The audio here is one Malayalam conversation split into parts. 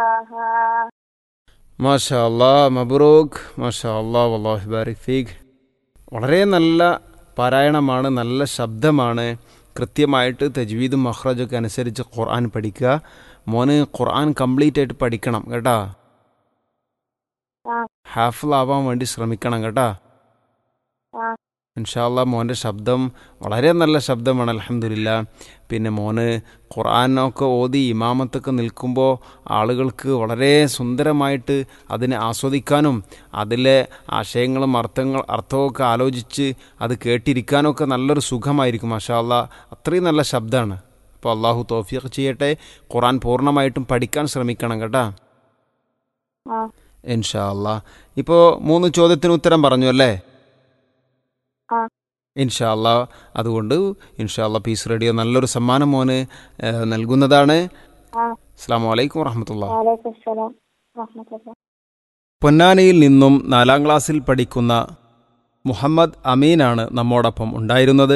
മാഷാ അല്ലാ മബ്രൂഖ് മാഷാ അല്ലാ വല്ലാഹി ബാരിക് ഫീഖ് വളരെ നല്ല പാരായണമാണ് നല്ല ശബ്ദമാണ് കൃത്യമായിട്ട് തജ്വീദും മഹ്റജൊക്കെ അനുസരിച്ച് ഖുർആൻ പഠിക്കുക മോന് ഖുർആൻ കംപ്ലീറ്റ് ആയിട്ട് പഠിക്കണം കേട്ടാ ആ. ഹാഫിളാവാൻ വേണ്ടി ശ്രമിക്കണം കേട്ടാ ആ. ഇൻഷാല്ല മോൻ്റെ ശബ്ദം വളരെ നല്ല ശബ്ദമാണ് അലഹമില്ല പിന്നെ മോന് ഖുർആനൊക്കെ ഓതി ഇമാമത്തൊക്കെ നിൽക്കുമ്പോൾ ആളുകൾക്ക് വളരെ സുന്ദരമായിട്ട് അതിനെ ആസ്വദിക്കാനും അതിലെ ആശയങ്ങളും അർത്ഥങ്ങൾ അർത്ഥമൊക്കെ ആലോചിച്ച് അത് കേട്ടിരിക്കാനൊക്കെ നല്ലൊരു സുഖമായിരിക്കും മാഷാല്ല അത്രയും നല്ല ശബ്ദമാണ് അപ്പോൾ അള്ളാഹു തോഫിയൊക്കെ ചെയ്യട്ടെ ഖുർആൻ പൂർണ്ണമായിട്ടും പഠിക്കാൻ ശ്രമിക്കണം കേട്ടാ ആ ഇൻഷാ അല്ലാ ഇപ്പോൾ മൂന്ന് ചോദ്യത്തിന് ഉത്തരം പറഞ്ഞു അല്ലേ ആ. ഇൻഷാ അല്ലാ അതുകൊണ്ട് ഇൻഷാ അല്ലാ പീസ് റേഡിയോ നല്ലൊരു സമ്മാനം മോന് ഏഹ്, നൽകുന്നതാണ് ആ അസ്സാം വലൈക്കും വറഹമത്തുള്ള വലൈക്കും സലാം റഹ്മത്തുള്ളാഹി പൊന്നാനിയിൽ നിന്നും നാലാം ക്ലാസ്സിൽ പഠിക്കുന്ന മുഹമ്മദ് അമീനാണ് നമ്മോടൊപ്പം ഉണ്ടായിരുന്നത്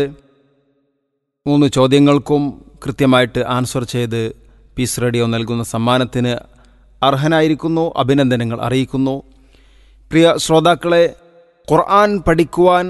മൂന്ന് ചോദ്യങ്ങൾക്കും കൃത്യമായിട്ട് ആൻസർ ചെയ്ത് പീസ് റേഡിയോ നൽകുന്ന സമ്മാനത്തിന് അർഹനായിരിക്കുന്നു അഭിനന്ദനങ്ങൾ അറിയിക്കുന്നു പ്രിയ ശ്രോതാക്കളെ ഖുർആൻ പഠിക്കുവാൻ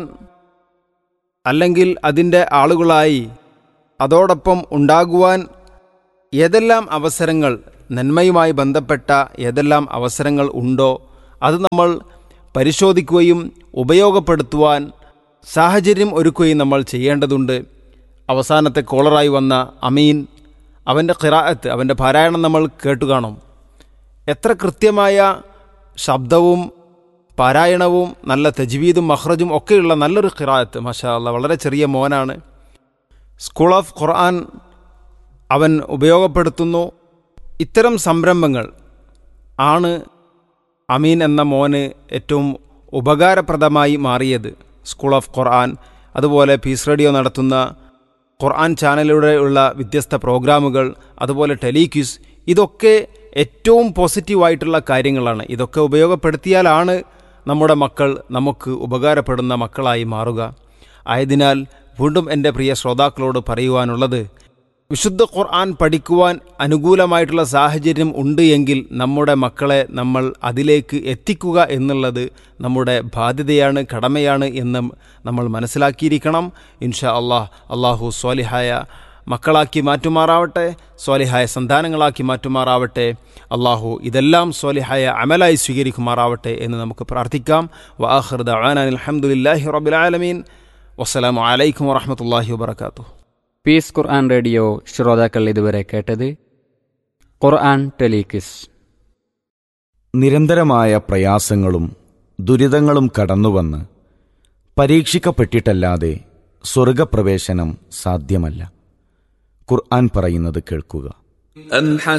അല്ലെങ്കിൽ അതിൻ്റെ ആളുകളായി അതോടൊപ്പം ഉണ്ടാകുവാൻ ഏതെല്ലാം അവസരങ്ങൾ നന്മയുമായി ബന്ധപ്പെട്ട ഏതെല്ലാം അവസരങ്ങൾ ഉണ്ടോ അത് നമ്മൾ പരിശോധിക്കുകയും ഉപയോഗപ്പെടുത്തുവാൻ സാഹചര്യം ഒരുക്കുകയും നമ്മൾ ചെയ്യേണ്ടതുണ്ട് അവസാനത്തെ കോളറായി വന്ന അമീൻ അവൻ്റെ ഖിറാഅത്ത് അവൻ്റെ പാരായണം നമ്മൾ കേട്ടുകാണും എത്ര കൃത്യമായ ശബ്ദവും പാരായണവും നല്ല തജ്വീദും മഹ്റജും ഒക്കെയുള്ള നല്ലൊരു ഖിറാഅത്ത് മാഷാ അല്ലാ വളരെ ചെറിയ മോനാണ് സ്കൂൾ ഓഫ് ഖുർആൻ അവൻ ഉപയോഗപ്പെടുത്തുന്നു ഇത്തരം സംരംഭങ്ങൾ ആണ് അമീൻ എന്ന മോന് ഏറ്റവും ഉപകാരപ്രദമായി മാറിയത് സ്കൂൾ ഓഫ് ഖുർആൻ അതുപോലെ പീസ് റേഡിയോ നടത്തുന്ന ഖുർആൻ ചാനലിലൂടെയുള്ള വ്യത്യസ്ത പ്രോഗ്രാമുകൾ അതുപോലെ ടെലിക്യൂസ് ഇതൊക്കെ ഏറ്റവും പോസിറ്റീവായിട്ടുള്ള കാര്യങ്ങളാണ് ഇതൊക്കെ ഉപയോഗപ്പെടുത്തിയാലാണ് നമ്മുടെ മക്കൾ നമുക്ക് ഉപകാരപ്പെടുന്ന മക്കളായി മാറുക ആയതിനാൽ വീണ്ടും എൻ്റെ പ്രിയ ശ്രോതാക്കളോട് പറയുവാനുള്ളത് വിശുദ്ധ ഖുർആൻ പഠിക്കുവാൻ അനുകൂലമായിട്ടുള്ള സാഹചര്യം ഉണ്ട് എങ്കിൽ നമ്മുടെ മക്കളെ നമ്മൾ അതിലേക്ക് എത്തിക്കുക എന്നുള്ളത് നമ്മുടെ ബാധ്യതയാണ് കടമയാണ് എന്ന് നമ്മൾ മനസ്സിലാക്കിയിരിക്കണം ഇൻഷാ അള്ളാഹ് അള്ളാഹു സ്വാലിഹായ മക്കളാക്കി മാറ്റുമാറാവട്ടെ സ്വാലിഹായ സന്താനങ്ങളാക്കി മാറ്റുമാറാവട്ടെ അള്ളാഹു ഇതെല്ലാം സ്വാലിഹായ അമലായി സ്വീകരിക്കുമാറാവട്ടെ എന്ന് നമുക്ക് പ്രാർത്ഥിക്കാം വാഹൃദ അലഹമുല്ലാഹി റബുലാലമീൻ വസ്സലാമു അലൈക്കും വറഹമത്തല്ലാഹി വാബർക്കാത്തു പീസ് ഖുർആൻ റേഡിയോ ശ്രോതാക്കൾ ഇതുവരെ കേട്ടത് ഖുർആൻ ടെലിക്വിസ് നിരന്തരമായ പ്രയാസങ്ങളും ദുരിതങ്ങളും കടന്നുവന്ന് പരീക്ഷിക്കപ്പെട്ടിട്ടല്ലാതെ സ്വർഗപ്രവേശനം സാധ്യമല്ല ഖുർആൻ പറയുന്നത് കേൾക്കുക أم